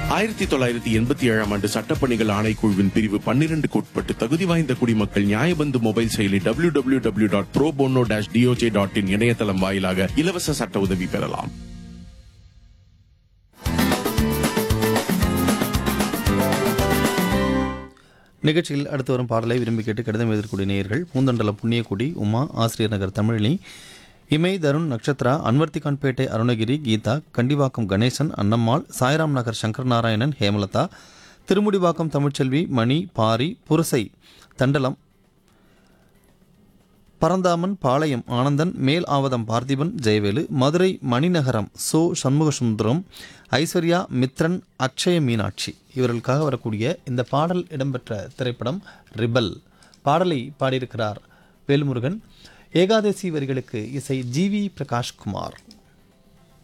ஆயிரத்தி தொள்ளாயிரத்தி எண்பத்தி ஏழாம் ஆண்டு சட்டப்பணிகள் ஆணைக்குழுவின் பிரிவு பன்னிரண்டுக்கு உட்பட்டு தகுதி வாய்ந்த குடிமக்கள் நியாயபந்து மொபைல் செயலி W W W dot pro bono dash DOJ dot in இணையதளம் வாயிலாக இலவச சட்ட உதவி பெறலாம் நிகழ்ச்சியில் அடுத்து வரும் பாடலை விரும்பி கேட்டு கடிதம் எதிர்க்கூடிய நேயர்கள் பூந்தண்டலம் புண்ணியக்குடி உமா ஆசிரியர் நகர் தமிழினி இமை தருண் நட்சத்திரா அன்வர்த்திகான்பேட்டை அருணகிரி கீதா கண்டிவாக்கம் கணேசன் அன்னம்மாள் சாய்ராம் நகர் சங்கர் நாராயணன் ஹேமலதா திருமுடிவாக்கம் தமிழ்ச்செல்வி மணி பாரி புரசை தண்டலம் பரந்தாமன் பாளையம் ஆனந்தன் மேல் ஆவதம் பார்த்திபன் ஜெயவேலு மதுரை மணிநகரம் சோ சண்முகசுந்தரம் ஐஸ்வர்யா மித்ரன் அக்ஷய மீனாட்சி இவர்களுக்காக வரக்கூடிய இந்த பாடல் இடம்பெற்ற திரைப்படம் ரிபல் பாடலை பாடியிருக்கிறார் வேல்முருகன் ஏகாதசி வரிகளுக்கு இசை ஜி வி பிரகாஷ்குமார்